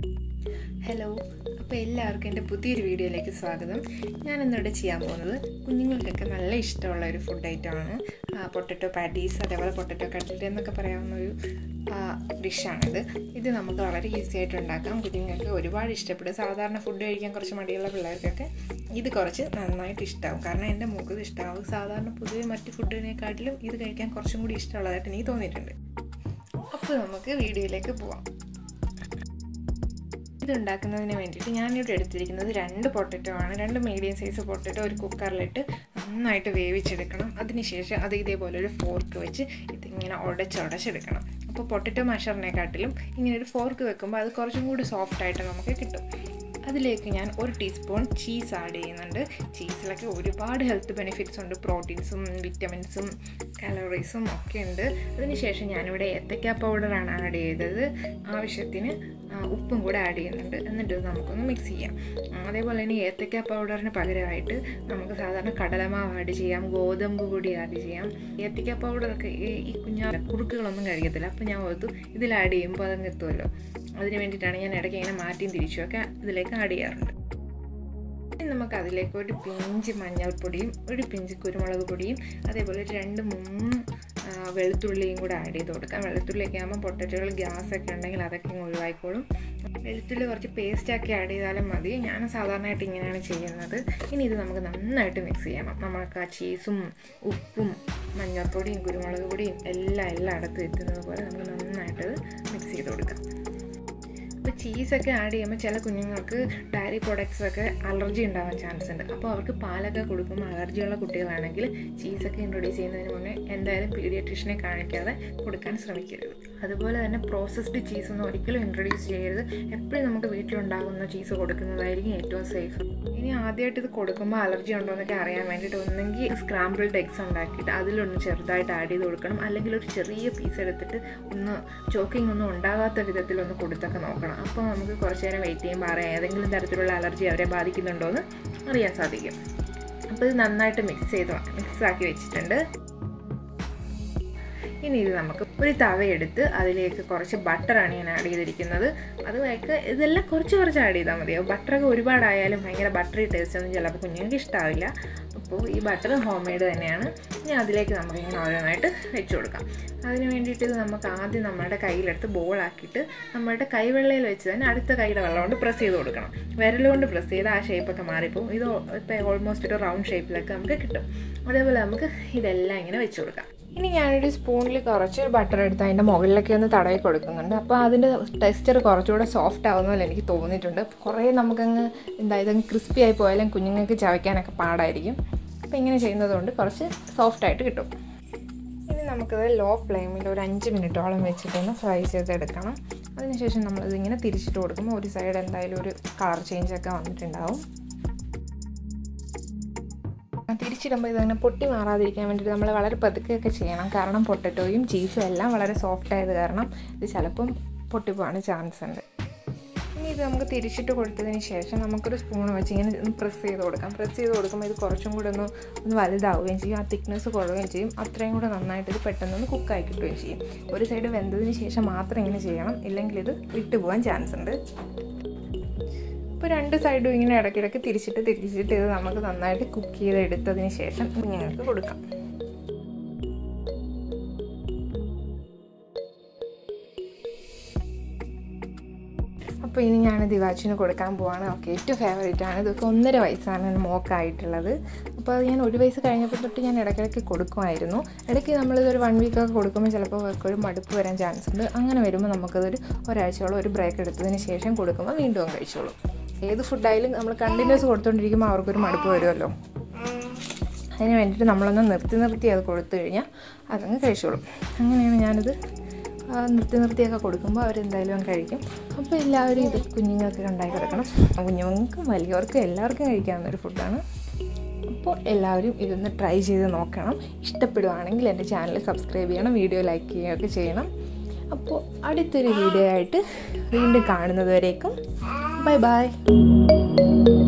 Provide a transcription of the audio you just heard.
hello അപ്പോൾ എല്ലാവർക്കും എൻ്റെ പുതിയൊരു വീഡിയോയിലേക്ക് സ്വാഗതം ഞാൻ ഇന്നിവിടെ ചെയ്യാൻ പോകുന്നത് കുഞ്ഞുങ്ങൾക്കൊക്കെ നല്ല ഇഷ്ടമുള്ള ഒരു ഫുഡ് ഐറ്റമാണ് പൊട്ടറ്റോ പാറ്റീസ് അതേപോലെ പൊട്ടറ്റോ കട്ട്ലറ്റ് എന്നൊക്കെ പറയാവുന്ന ഒരു ഡിഷാണിത് ഇത് നമുക്ക് വളരെ ഈസി ആയിട്ട് ഉണ്ടാക്കാം കുഞ്ഞുങ്ങൾക്ക് ഒരുപാട് ഇഷ്ടപ്പെടും സാധാരണ ഫുഡ് കഴിക്കാൻ കുറച്ച് മടിയുള്ള പിള്ളേർക്കൊക്കെ ഇത് കുറച്ച് നന്നായിട്ട് ഇഷ്ടമാവും കാരണം എൻ്റെ മുഖത്ത് ഇഷ്ടമാവും സാധാരണ പൊതുവെ മറ്റ് ഫുഡിനെക്കാട്ടിലും ഇത് കഴിക്കാൻ കുറച്ചും കൂടി ഇഷ്ടമുള്ളതായിട്ട് എനിക്ക് തോന്നിയിട്ടുണ്ട് അപ്പോൾ നമുക്ക് വീഡിയോയിലേക്ക് പോവാം ഇത് ഉണ്ടാക്കുന്നതിന് വേണ്ടിയിട്ട് ഞാനിവിടെ എടുത്തിരിക്കുന്നത് രണ്ട് പൊട്ടറ്റോ ആണ് രണ്ട് മീഡിയം സൈസ് പൊട്ടറ്റോ ഒരു കുക്കറിലിട്ട് നന്നായിട്ട് വേവിച്ചെടുക്കണം അതിനുശേഷം അത് ഇതേപോലെ ഒരു ഫോർക്ക് വെച്ച് ഇതിങ്ങനെ ഉടച്ചുടച്ചെടുക്കണം അപ്പോൾ പൊട്ടറ്റോ മഷറിനെക്കാട്ടിലും ഇങ്ങനെ ഒരു ഫോർക്ക് വെക്കുമ്പോൾ അത് കുറച്ചും കൂടി സോഫ്റ്റായിട്ട് നമുക്ക് കിട്ടും അതിലേക്ക് ഞാൻ ഒരു ടീസ്പൂൺ ചീസ് ആഡ് ചെയ്യുന്നുണ്ട് ചീസിലൊക്കെ ഒരുപാട് ഹെൽത്ത് ബെനിഫിറ്റ്സ് ഉണ്ട് പ്രോട്ടീൻസും വിറ്റമിൻസും കാലറീസും ഒക്കെ ഉണ്ട് അതിനുശേഷം ഞാനിവിടെ ഏത്തക്ക പൗഡറാണ് ആഡ് ചെയ്തത് ആവശ്യത്തിന് ഉപ്പും കൂടെ ആഡ് ചെയ്യുന്നുണ്ട് എന്നിട്ട് നമുക്കൊന്ന് മിക്സ് ചെയ്യാം അതേപോലെ തന്നെ ഏത്തക്ക പൗഡറിന് പകരമായിട്ട് നമുക്ക് സാധാരണ കടലമാവ് ആഡ് ചെയ്യാം ഗോതമ്പ് പൊടി ആഡ് ചെയ്യാം ഏത്തക്ക പൗഡറൊക്കെ ഈ കുഞ്ഞാ കുറുക്കുകളൊന്നും കഴിക്കത്തില്ല അപ്പോൾ ഞാൻ ഓർത്തു ഇതിൽ ആഡ് ചെയ്യുമ്പോൾ അതങ്ങ് എത്തുമല്ലോ അതിന് വേണ്ടിയിട്ടാണ് ഞാൻ ഇടയ്ക്ക് ഇങ്ങനെ മാറ്റിയും തിരിച്ചുമൊക്കെ ഇതിലേക്ക് ആഡ് ചെയ്യാറുണ്ട് ഇനി നമുക്ക് അതിലേക്ക് ഒരു പിഞ്ച് മഞ്ഞൾപ്പൊടിയും ഒരു പിഞ്ച് കുരുമുളക് പൊടിയും അതേപോലെ ഒരു രണ്ട് മൂന്ന് വെളുത്തുള്ളിയും കൂടെ ആഡ് ചെയ്ത് കൊടുക്കാം വെളുത്തുള്ളിയൊക്കെ ആകുമ്പോൾ പൊട്ടറ്റോകൾ ഗ്യാസ് ഒക്കെ ഉണ്ടെങ്കിൽ അതൊക്കെ ഇങ്ങ് ഒഴിവായിക്കോളും വെളുത്തുള്ളി കുറച്ച് പേസ്റ്റാക്കി ആഡ് ചെയ്താലും മതി ഞാൻ സാധാരണയായിട്ട് ഇങ്ങനെയാണ് ചെയ്യുന്നത് ഇനി ഇത് നമുക്ക് നന്നായിട്ട് മിക്സ് ചെയ്യണം നമുക്ക് ആ ചീസും ഉപ്പും മഞ്ഞൾപ്പൊടിയും കുരുമുളക് പൊടിയും എല്ലാം എല്ലാം അടുത്ത് എത്തുന്നത് പോലെ നമുക്ക് നന്നായിട്ട് മിക്സ് ചെയ്ത് കൊടുക്കാം ഇപ്പോൾ ചീസൊക്കെ ആഡ് ചെയ്യുമ്പോൾ ചില കുഞ്ഞുങ്ങൾക്ക് ഡയറി പ്രോഡക്ട്സ് ഒക്കെ അലർജി ഉണ്ടാവാൻ ചാൻസ് ഉണ്ട് അപ്പോൾ അവർക്ക് പാലൊക്കെ കൊടുക്കുമ്പോൾ അലർജിയുള്ള കുട്ടികളാണെങ്കിൽ ചീസൊക്കെ ഇൻട്രൊഡ്യൂസ് ചെയ്യുന്നതിന് മുന്നേ എന്തായാലും പീഡിയട്രീഷനെ കാണിക്കാതെ കൊടുക്കാൻ ശ്രമിക്കരുത് അതുപോലെ തന്നെ പ്രോസസ്ഡ് ചീസ് ഒന്നും ഒരിക്കലും ഇൻട്രൊഡ്യൂസ് ചെയ്യരുത് എപ്പോഴും നമുക്ക് വീട്ടിലുണ്ടാകുന്ന ചീസ് കൊടുക്കുന്നതായിരിക്കും ഏറ്റവും സേഫ് ഇനി ആദ്യമായിട്ട് ഇത് കൊടുക്കുമ്പോൾ അലർജി ഉണ്ടോ എന്നൊക്കെ അറിയാൻ വേണ്ടിയിട്ട് ഒന്നെങ്കിൽ സ്ക്രാമ്പിൾഡ് എഗ്സ് ഉണ്ടാക്കിയിട്ട് അതിലൊന്ന് ചെറുതായിട്ട് ആഡ് ചെയ്ത് കൊടുക്കണം അല്ലെങ്കിൽ ഒരു ചെറിയ പീസ് എടുത്തിട്ട് ഒന്ന് ചോക്കിംഗ് ഒന്നും ഉണ്ടാകാത്ത വിധത്തിൽ ഒന്ന് കൊടുത്തൊക്കെ നോക്കണം അപ്പോൾ നമുക്ക് കുറച്ച് നേരം വെയിറ്റ് ചെയ്യുമ്പോൾ അറിയാം ഏതെങ്കിലും തരത്തിലുള്ള അലർജി അവരെ ബാധിക്കുന്നുണ്ടോ എന്ന് അറിയാൻ സാധിക്കും അപ്പോൾ ഇത് നന്നായിട്ട് മിക്സ് ചെയ്ത് മിക്സ് ആക്കി വെച്ചിട്ടുണ്ട് ഇനി ഇത് നമുക്ക് ഒരു തവയെടുത്ത് അതിലേക്ക് കുറച്ച് ബട്ടറാണ് ഞാൻ ആഡ് ചെയ്തിരിക്കുന്നത് അതുമായിട്ട് ഇതെല്ലാം കുറച്ച് കുറച്ച് ആഡ് ചെയ്താൽ മതിയോ ബട്ടറൊക്കെ ഒരുപാടായാലും ഭയങ്കര ബട്ടറി ടേസ്റ്റ് ഒന്നും ചിലപ്പോൾ കുഞ്ഞുങ്ങൾക്ക് ഇഷ്ടാവില്ല അപ്പോൾ ഈ ബട്ടർ ഹോം മെയ്ഡ് തന്നെയാണ് ഇനി അതിലേക്ക് നമുക്ക് ഇങ്ങനെ ഓരോന്നായിട്ട് വെച്ച് കൊടുക്കാം അതിന് വേണ്ടിയിട്ട് ഇത് നമുക്ക് ആദ്യം നമ്മുടെ കയ്യിലെടുത്ത് ബോളാക്കിയിട്ട് നമ്മുടെ കൈവെള്ളയിൽ വെച്ച് തന്നെ അടുത്ത കൈയുടെ വെള്ളം കൊണ്ട് പ്രസ് ചെയ്ത് കൊടുക്കണം വിരലുകൊണ്ട് പ്രസ് ചെയ്ത് ആ ഷേപ്പൊക്കെ മാറിപ്പോവും ഇത് ഇപ്പോൾ ഓൾമോസ്റ്റ് ഒരു റൗണ്ട് ഷേപ്പിലൊക്കെ നമുക്ക് കിട്ടും അതേപോലെ നമുക്ക് ഇതെല്ലാം ഇങ്ങനെ വെച്ച് കൊടുക്കാം ഇനി ഞാനൊരു സ്പൂണിൽ കുറച്ച് ബട്ടർ എടുത്ത് അതിൻ്റെ മുകളിലൊക്കെ ഒന്ന് തടവി കൊടുക്കുന്നുണ്ട് അപ്പോൾ അതിൻ്റെ ടെക്സ്ചർ കുറച്ചുകൂടെ സോഫ്റ്റ് ആവുന്ന പോലെ എനിക്ക് തോന്നിയിട്ടുണ്ട് കുറേ നമുക്കങ്ങ് എന്താ ഇതങ്ങ് ക്രിസ്പി ആയി പോയാലും കുഞ്ഞുങ്ങൾക്ക് ചവയ്ക്കാനൊക്കെ പാടായിരിക്കും അപ്പോൾ ഇങ്ങനെ ചെയ്യുന്നതുകൊണ്ട് കുറച്ച് സോഫ്റ്റായിട്ട് കിട്ടും ഇനി നമുക്കത് ലോ ഫ്ലെയിമിൽ ഒരു അഞ്ച് മിനിറ്റോളം വെച്ചിട്ടൊന്ന് ഫ്രൈ ചെയ്തെടുക്കണം അതിനുശേഷം നമ്മളിതിങ്ങനെ തിരിച്ചിട്ട് കൊടുക്കുമ്പോൾ ഒരു സൈഡ് എന്തായാലും ഒരു കളർ ചേഞ്ചൊക്കെ വന്നിട്ടുണ്ടാവും തിരിച്ചിടുമ്പോൾ ഇതങ്ങനെ പൊട്ടി മാറാതിരിക്കാൻ വേണ്ടിയിട്ട് നമ്മൾ വളരെ പതുക്കെയൊക്കെ ചെയ്യണം കാരണം പൊട്ടറ്റോയും ചീസും എല്ലാം വളരെ സോഫ്റ്റ് ആയത് കാരണം ഇത് ചിലപ്പം പൊട്ടിപ്പോവാൻ ചാൻസ് ഉണ്ട് ഇനി ഇത് നമുക്ക് തിരിച്ചിട്ട് കൊടുത്തതിന് ശേഷം നമുക്കൊരു സ്പൂൺ വെച്ച് ഇങ്ങനെ ഒന്ന് പ്രസ് ചെയ്ത് കൊടുക്കാം പ്രസ് ചെയ്ത് കൊടുക്കുമ്പോൾ ഇത് കുറച്ചും കൂടെ ഒന്ന് ഒന്ന് വലുതാവുകയും ചെയ്യും ആ തിക്നെസ് കുറയുകയും ചെയ്യും അത്രയും കൂടെ നന്നായിട്ട് ഇത് പെട്ടെന്നൊന്ന് കുക്കായി കിട്ടുകയും ചെയ്യും ഒരു സൈഡ് വെന്തതിന് ശേഷം മാത്രം ഇങ്ങനെ ചെയ്യണം ഇല്ലെങ്കിൽ ഇത് വിട്ടുപോകാൻ ചാൻസ് ഉണ്ട് ഇപ്പോൾ രണ്ട് സൈഡും ഇങ്ങനെ ഇടയ്ക്കിടയ്ക്ക് തിരിച്ചിട്ട് തിരിച്ചിട്ട് ഇത് നമുക്ക് നന്നായിട്ട് കുക്ക് ചെയ്ത് എടുത്തതിന് ശേഷം കുഞ്ഞുങ്ങൾക്ക് കൊടുക്കാം അപ്പോൾ ഇനി ഞാൻ ദിവാച്ചിന് കൊടുക്കാൻ പോവാണ് അവൾക്ക് ഏറ്റവും ഫേവറേറ്റ് ആണ് ഇതൊക്കെ ഒന്നര വയസ്സാണ് മോക്കായിട്ടുള്ളത് അപ്പോൾ അത് ഞാൻ ഒരു വയസ്സ് കഴിഞ്ഞപ്പോൾ തൊട്ട് ഞാൻ ഇടയ്ക്കിടയ്ക്ക് കൊടുക്കുമായിരുന്നു ഇടയ്ക്ക് നമ്മളിതൊരു വൺ വീക്കൊക്കെ കൊടുക്കുമ്പോൾ ചിലപ്പോൾ ഒരു മടുപ്പ് വരാൻ ചാൻസ് ഉണ്ട് അങ്ങനെ വരുമ്പോൾ നമുക്കതൊരു ഒരാഴ്ചയോളം ഒരു ബ്രേക്ക് എടുത്തതിന് ശേഷം കൊടുക്കുമ്പോൾ വീണ്ടും കഴിച്ചോളും ഏത് ഫുഡായാലും നമ്മൾ കണ്ടിന്യൂസ് കൊടുത്തുകൊണ്ടിരിക്കുമ്പോൾ അവർക്കൊരു മടുപ്പ് വരുമല്ലോ അതിന് വേണ്ടിയിട്ട് നമ്മളൊന്ന് നിർത്തി നിർത്തി അത് കൊടുത്തു കഴിഞ്ഞാൽ അതങ്ങ് കഴിച്ചോളും അങ്ങനെയാണ് ഞാനിത് നിർത്തി നിർത്തിയൊക്കെ കൊടുക്കുമ്പോൾ അവരെന്തായാലും കഴിക്കും അപ്പോൾ എല്ലാവരും ഇത് കുഞ്ഞുങ്ങൾക്ക് ഉണ്ടാക്കി കൊടുക്കണം കുഞ്ഞുങ്ങൾക്കും വലിയവർക്കും എല്ലാവർക്കും കഴിക്കാവുന്ന ഒരു ഫുഡാണ് അപ്പോൾ എല്ലാവരും ഇതൊന്ന് ട്രൈ ചെയ്ത് നോക്കണം ഇഷ്ടപ്പെടുവാണെങ്കിൽ എൻ്റെ ചാനൽ സബ്സ്ക്രൈബ് ചെയ്യണം വീഡിയോ ലൈക്ക് ചെയ്യുകയൊക്കെ ചെയ്യണം അപ്പോൾ അടുത്തൊരു വീഡിയോ ആയിട്ട് വീണ്ടും കാണുന്നത് വരേക്കും ബൈ ബൈ